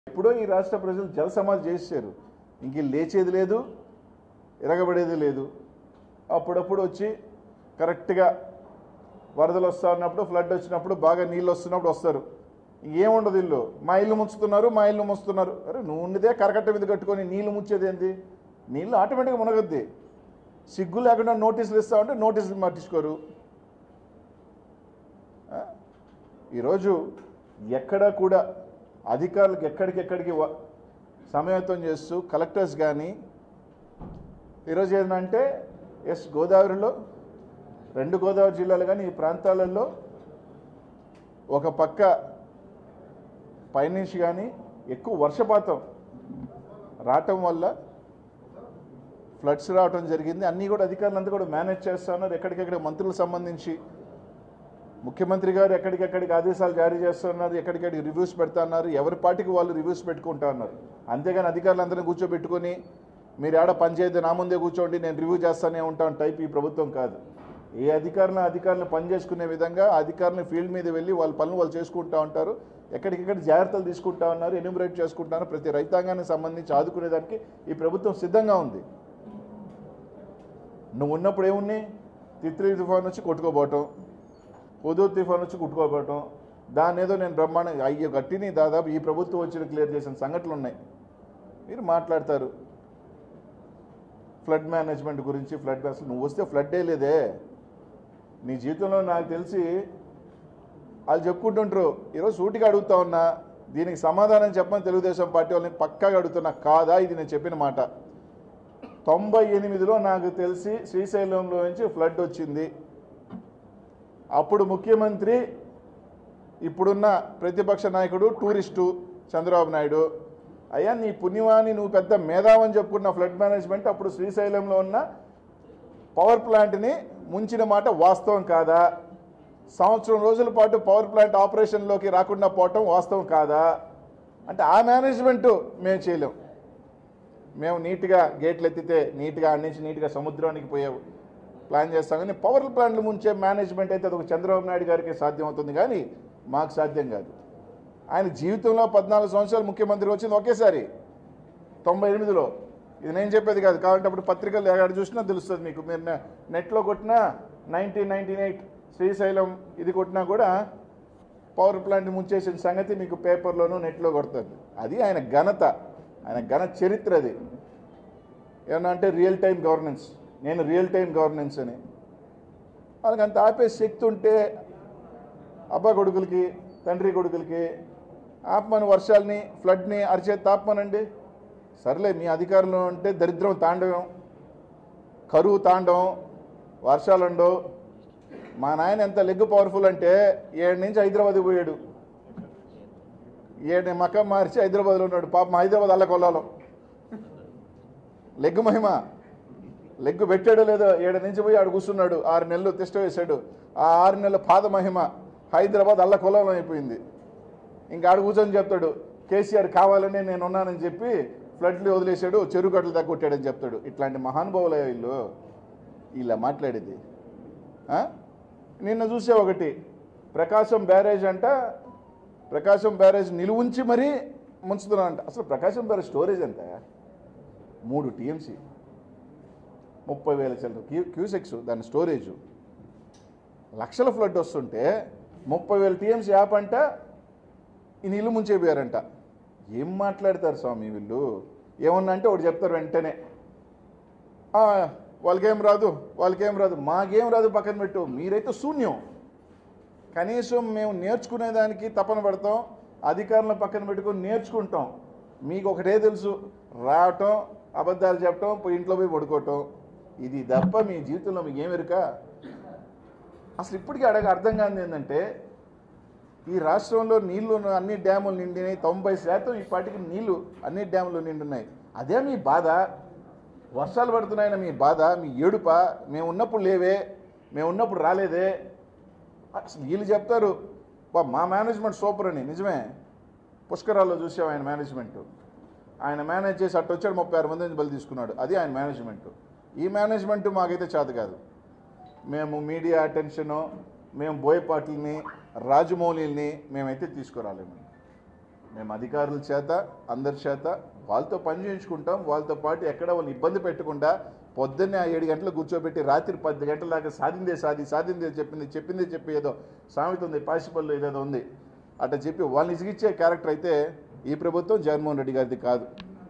ఎప్పుడో ఈ రాష్ట్ర ప్రజలు జల సమాధి చేశారు ఇంక లేచేది లేదు ఎరగబడేది లేదు అప్పుడప్పుడు వచ్చి కరెక్ట్గా వరదలు వస్తా ఉన్నప్పుడు ఫ్లడ్ వచ్చినప్పుడు బాగా నీళ్ళు వస్తున్నప్పుడు వస్తారు ఏముండదు ఇల్లు మా ఇల్లు ముంచుతున్నారు మా ఇల్లు ముంచుతున్నారు అరే నువ్వు ఉన్నదే కరకట్ట మీద కట్టుకొని నీళ్లు ముంచేది ఏంది నీళ్ళు ఆటోమేటిక్గా మునగద్ది సిగ్గు లేకుండా నోటీసులు ఇస్తామంటే నోటీసులు పట్టించుకోరు ఆ? ఈరోజు ఎక్కడ కూడా అధికారులకు ఎక్కడికెక్కడికి వ- సమయత్వం చేస్తూ కలెక్టర్స్ కానీ ఈరోజు ఏంటంటే ఎస్ గోదావరిలో రెండు గోదావరి జిల్లాలు కానీ ఈ ప్రాంతాలలో ఒక పక్క పైనుంచి కానీ ఎక్కువ వర్షపాతం రావటం వల్ల ఫ్లడ్స్ రావటం జరిగింది అన్నీ కూడా అధికారులంతా కూడా మేనేజ్ చేస్తా ఉన్నారు ఎక్కడికెక్కడ మంత్రులకు సంబంధించి ముఖ్యమంత్రి గారు ఎక్కడికెక్కడికి ఆదేశాలు జారీ చేస్తున్నారు ఎక్కడికెక్కడికి రివ్యూస్ పెడతా ఉన్నారు ఎవరి పార్టీకి వాళ్ళు రివ్యూస్ పెట్టుకుంటా ఉన్నారు అంతేగాని అధికారులందరినీ కూర్చోబెట్టుకొని మీరు ఆడ పనిచేయద్దు నా ముందే కూర్చోండి నేను రివ్యూ చేస్తానే ఉంటాను టైప్ ఈ ప్రభుత్వం కాదు ఏ అధికారులను అధికారులను పని చేసుకునే విధంగా ఆ అధికారులను ఫీల్డ్ మీద వెళ్ళి వాళ్ళ పనులు వాళ్ళు చేసుకుంటా ఉంటారు ఎక్కడికెక్కడ జాగ్రత్తలు తీసుకుంటా ఉన్నారు ఎన్యూమరేట్ చేసుకుంటున్నారు ప్రతి రైతాంగానికి సంబంధించి ఆదుకునేదానికి ఈ ప్రభుత్వం సిద్ధంగా ఉంది నువ్వు ఉన్నప్పుడు ఏమున్నాయి తిత్లీ తుఫాన్ వచ్చి కొట్టుకోపోవటం హుదూ తుఫాన్ వచ్చి కొట్టుకోపోవటం దాని ఏదో నేను బ్రహ్మాండ అయ్యో గట్టిని దాదాపు ఈ ప్రభుత్వం వచ్చి క్లియర్ చేసిన సంఘటనలు ఉన్నాయి మీరు మాట్లాడతారు ఫ్లడ్ మేనేజ్మెంట్ గురించి ఫ్లడ్ అసలు నువ్వు వస్తే ఫ్లడ్డే లేదే నీ జీవితంలో నాకు తెలిసి వాళ్ళు చెప్పుకుంటుంటారు ఈరోజు సూటిగా అడుగుతా ఉన్నా దీనికి సమాధానం చెప్పమని తెలుగుదేశం పార్టీ వాళ్ళని పక్కాగా అడుగుతున్నా కాదా ఇది నేను చెప్పిన మాట తొంభై ఎనిమిదిలో నాకు తెలిసి శ్రీశైలంలో నుంచి ఫ్లడ్ వచ్చింది అప్పుడు ముఖ్యమంత్రి ఇప్పుడున్న ప్రతిపక్ష నాయకుడు టూరిస్టు చంద్రబాబు నాయుడు అయ్యా నీ పుణ్యవాణి నువ్వు పెద్ద మేధావని చెప్పుకున్న ఫ్లడ్ మేనేజ్మెంట్ అప్పుడు శ్రీశైలంలో ఉన్న పవర్ ప్లాంట్ని ముంచిన మాట వాస్తవం కాదా సంవత్సరం రోజుల పాటు పవర్ ప్లాంట్ ఆపరేషన్లోకి రాకుండా పోవటం వాస్తవం కాదా అంటే ఆ మేనేజ్మెంట్ మేము చేయలేం మేము నీట్గా గేట్లు ఎత్తితే నీట్గా అన్ని నుంచి నీట్గా సముద్రానికి పోయే ప్లాన్ చేస్తాం కానీ పవర్ ప్లాంట్లు ముంచే మేనేజ్మెంట్ అయితే అది ఒక చంద్రబాబు నాయుడు గారికి సాధ్యం అవుతుంది కానీ మాకు సాధ్యం కాదు ఆయన జీవితంలో పద్నాలుగు సంవత్సరాలు ముఖ్యమంత్రి వచ్చింది ఒకేసారి తొంభై ఎనిమిదిలో ఇది నేను చెప్పేది కాదు కాబట్టి అప్పుడు పత్రికలు ఎక్కడ చూసినా తెలుస్తుంది మీకు మీరు నె- నెట్లో కొట్టినా నైన్టీన్ నైన్టీన్ ఎయిట్ శ్రీశైలం ఇది కొట్టినా కూడా పవర్ ప్లాంట్ ముంచేసిన సంగతి మీకు పేపర్లోనూ నెట్లో కొడుతుంది అది ఆయన ఘనత ఆయన ఘన చరిత్ర అది ఏమన్నా అంటే రియల్ టైం గవర్నెన్స్ నేను రియల్ టైం గవర్నెన్స్ అని వాళ్ళకి అంత ఆపే శక్తి ఉంటే అబ్బా కొడుకులకి తండ్రి కొడుకులకి ఆపమని వర్షాలని ఫ్లడ్ని అరిచే తాపమనండి సర్లే మీ అధికారంలో ఉంటే దరిద్రం తాండవం కరువు తాండవం వర్షాలుండవు మా నాయన ఎంత లెగ్ పవర్ఫుల్ అంటే ఏడు నుంచి హైదరాబాద్ పోయాడు ఏడు మకం మార్చి హైదరాబాద్లో ఉన్నాడు పాపం హైదరాబాద్ అల్ల కొల్లాలో లెగ్ మహిమ లెగ్ పెట్టాడో లేదో ఏడు నుంచి పోయి ఆడు కూర్చున్నాడు ఆరు నెలలు తిష్ట వేశాడు ఆ ఆరు నెలల పాద మహిమ హైదరాబాద్ అల్ల కొల్లాలం అయిపోయింది ఇంకా ఆడు కూర్చొని చెప్తాడు కేసీఆర్ కావాలని నేను ఉన్నానని చెప్పి ఫ్లడ్లు వదిలేశాడు చెరువు గడ్డలు తగ్గొట్టాడని చెప్తాడు ఇట్లాంటి మహానుభావులు వీళ్ళు ఇలా మాట్లాడేది ఆ? నిన్న చూసే ఒకటి ప్రకాశం బ్యారేజ్ అంట ప్రకాశం బ్యారేజ్ నిలువుంచి మరీ ముంచుతున్నారంట అసలు ప్రకాశం బ్యారేజ్ స్టోరేజ్ ఎంత మూడు టీఎంసీ ముప్పై వేల చిల్లర క్యూ క్యూసెక్స్ దాని స్టోరేజ్ లక్షల ఫ్లడ్ వస్తుంటే ముప్పై వేల టీఎంసీ యాప్ అంట ఈ నీళ్ళు ముంచేపోయారంట ఏం మాట్లాడతారు స్వామి వీళ్ళు ఏమన్నా అంటే ఒకటి చెప్తారు వెంటనే "ఆ, వాళ్ళకేం రాదు వాళ్ళకేం రాదు మాకేం రాదు పక్కన పెట్టు మీరైతే శూన్యం కనీసం మేము నేర్చుకునేదానికి తపన పడతాం అధికారులను పక్కన పెట్టుకొని నేర్చుకుంటాం మీకు ఒకటే తెలుసు రావటం అబద్ధాలు చెప్పటం పోయి ఇంట్లో పోయి పడుకోవటం ఇది తప్ప మీ జీవితంలో మీకు ఏం ఎరుక అసలు ఇప్పటికీ అడగ అర్థం కాదు ఏంటంటే ఈ రాష్ట్రంలో నీళ్లు ఉన్న అన్ని డ్యాములు నిండినాయి తొంభై శాతం ఈ పాటికి నీళ్లు అన్ని డ్యాములు నిండున్నాయి అదే మీ బాధ వర్షాలు పడుతున్నాయని మీ బాధ మీ ఏడుప మేము ఉన్నప్పుడు లేవే మేము ఉన్నప్పుడు రాలేదే అసలు వీళ్ళు చెప్తారు బా మా మేనేజ్మెంట్ సూపర్ అని నిజమే పుష్కరాల్లో చూసాం ఆయన మేనేజ్మెంట్ ఆయన మేనేజ్ చేసి అట్టు వచ్చాడు ముప్పై ఆరు మంది నుంచి బలి తీసుకున్నాడు అది ఆయన మేనేజ్మెంట్ ఈ మేనేజ్మెంట్ మాకైతే చేత కాదు మేము మీడియా అటెన్షను మేము బోయపాట్లని రాజమౌళిని మేమైతే తీసుకురాలేము మేము అధికారుల చేత అందరి చేత వాళ్ళతో పని చేయించుకుంటాం వాళ్ళతో పాటు ఎక్కడ వాళ్ళు ఇబ్బంది పెట్టకుండా పొద్దున్నే ఆ ఏడు గంటలు కూర్చోబెట్టి రాత్రి పది గంటల దాకా సాధిందే సాది సాధిందే చెప్పింది చెప్పిందే చెప్పి ఏదో సామెత ఉంది పాసిపల్లి ఏదేదో ఉంది అట్లా చెప్పి వాళ్ళని ఇసిగిచ్చే క్యారెక్టర్ అయితే ఈ ప్రభుత్వం జగన్మోహన్ రెడ్డి గారిది కాదు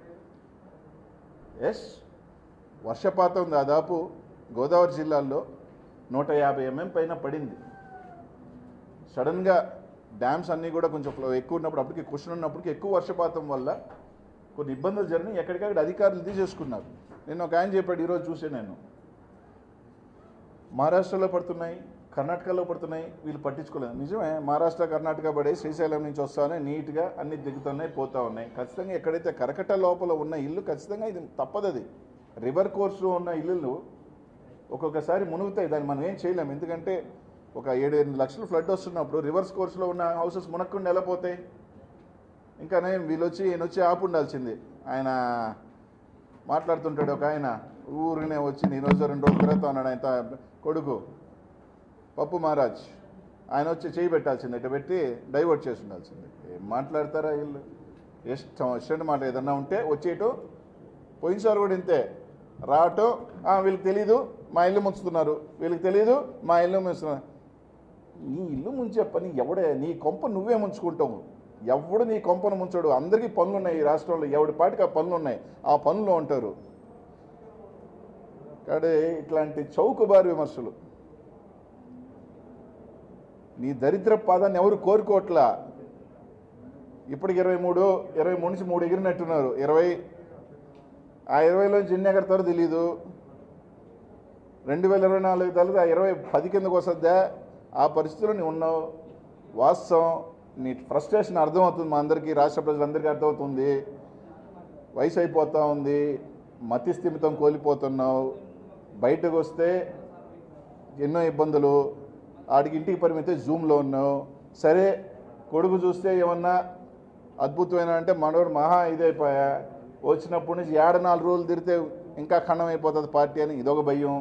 ఎస్ వర్షపాతం దాదాపు గోదావరి జిల్లాల్లో నూట యాభై ఎంఎం పైన పడింది సడన్గా డ్యామ్స్ అన్నీ కూడా కొంచెం ఫ్లో ఎక్కువ ఉన్నప్పుడు అప్పటికి క్వశ్చన్ ఉన్నప్పటికీ ఎక్కువ వర్షపాతం వల్ల కొన్ని ఇబ్బందులు జరిగినాయి ఎక్కడికక్కడ అధికారులు తీసేసుకున్నారు నేను ఒక ఆయన చెప్పాడు ఈరోజు చూసే నేను మహారాష్ట్రలో పడుతున్నాయి కర్ణాటకలో పడుతున్నాయి వీళ్ళు పట్టించుకోలేదు నిజమే మహారాష్ట్ర కర్ణాటక పడే శ్రీశైలం నుంచి వస్తానే నీట్గా అన్ని దిగుతున్నాయి పోతా ఉన్నాయి ఖచ్చితంగా ఎక్కడైతే కరకట్ట లోపల ఉన్న ఇల్లు ఖచ్చితంగా ఇది తప్పదు అది రివర్ కోర్స్లో ఉన్న ఇల్లులు ఒక్కొక్కసారి మునుగుతాయి దాన్ని మనం ఏం చేయలేం ఎందుకంటే ఒక ఏడు ఎనిమిది లక్షలు ఫ్లడ్ వస్తున్నప్పుడు రివర్స్ కోర్స్లో ఉన్న హౌసెస్ మునక్కుండా ఎలా పోతాయి ఇంకా నేను వీళ్ళు వచ్చి ఈయన వచ్చి ఆపు ఉండాల్సింది ఆయన మాట్లాడుతుంటాడు ఒక ఆయన ఊరినే వచ్చి నేను రోజు రెండు రోజులు తిరుగుతా ఉన్నాడు ఆయన తా- కొడుకు పప్పు మహారాజ్ ఆయన వచ్చి చేయి పెట్టాల్సింది ఇట్లా పెట్టి డైవర్ట్ చేసి ఉండాల్సింది ఏం మాట్లాడతారా వీళ్ళు ఇష్టం ఇష్టం మాట ఏదన్నా ఉంటే వచ్చేయటం పోయినసారి కూడా ఇంతే రావటం "ఆ, వీళ్ళకి తెలీదు మా ఇల్లు ముంచుతున్నారు వీళ్ళకి తెలీదు మా ఇల్లు ముంచుతున్నారు నీ ఇల్లు ముంచే పని ఎవడే నీ కొంప నువ్వే ముంచుకుంటావు ఎవడు నీ కొంపను ముంచడు అందరికీ పనులు ఉన్నాయి ఈ రాష్ట్రంలో ఎవడి పాటికి ఆ పనులు ఉన్నాయి ఆ పనులు ఉంటారు కాబట్టి ఇట్లాంటి చౌకబారు విమర్శలు నీ దరిద్ర పాదాన్ని ఎవరు కోరుకోవట్లా ఇప్పటికి ఇరవై మూడు ఇరవై మూడు నుంచి మూడు ఎగిరినట్టున్నారు ఇరవై ఆ ఇరవైలోంచి ఎన్ని ఎగరతారో తెలీదు రెండు వేల ఇరవై నాలుగు తర్వాత ఆ ఇరవై పది కిందకు వస్తుందా ఆ పరిస్థితిలో నువ్వు ఉన్నావు వాస్తవం నీ ఫ్రస్ట్రేషన్ అర్థమవుతుంది మా అందరికీ రాష్ట్ర ప్రజలందరికీ అర్థమవుతుంది వయసు అయిపోతూ ఉంది మతి స్థిమితం కోల్పోతున్నావు బయటకు వస్తే ఎన్నో ఇబ్బందులు ఆడికి ఇంటికి పరిమితే జూమ్లో ఉన్నావు సరే కొడుకు చూస్తే ఏమన్నా అద్భుతమైన అంటే మనోడు మహా ఇదైపోయా వచ్చినప్పటి నుంచి ఏడ నాలుగు రోజులు తిరిగితే ఇంకా ఖండం అయిపోతుంది పార్టీ అని ఇదొక భయం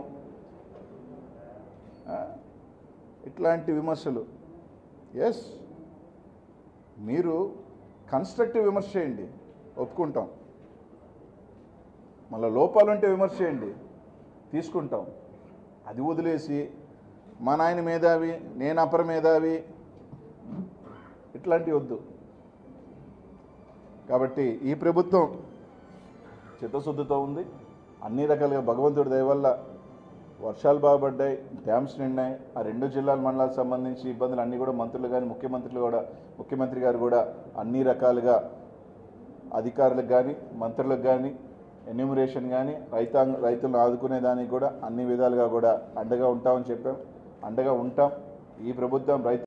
ఆ? ఇట్లాంటి విమర్శలు ఎస్ మీరు కన్స్ట్రక్టివ్ విమర్శ చేయండి ఒప్పుకుంటాం మళ్ళీ లోపాలుంటే విమర్శ చేయండి తీసుకుంటాం అది వదిలేసి మా నాయన మేధావి నేను అపర మేధావి ఇట్లాంటివి వద్దు కాబట్టి ఈ ప్రభుత్వం చిత్తశుద్ధితో ఉంది అన్ని రకాలుగా భగవంతుడి దయ వల్ల వర్షాలు బాగుపడ్డాయి డ్యామ్స్ నిండాయి ఆ రెండు జిల్లాల మండలాలకు సంబంధించి ఇబ్బందులు అన్నీ కూడా మంత్రులు కానీ ముఖ్యమంత్రులు కూడా ముఖ్యమంత్రి గారు కూడా అన్ని రకాలుగా అధికారులకు కానీ మంత్రులకు కానీ ఎన్యూమరేషన్ కానీ రైతాంగ రైతులను ఆదుకునే దానికి కూడా అన్ని విధాలుగా కూడా అండగా ఉంటామని చెప్పాం అండగా ఉంటాం ఈ ప్రభుత్వం రైతు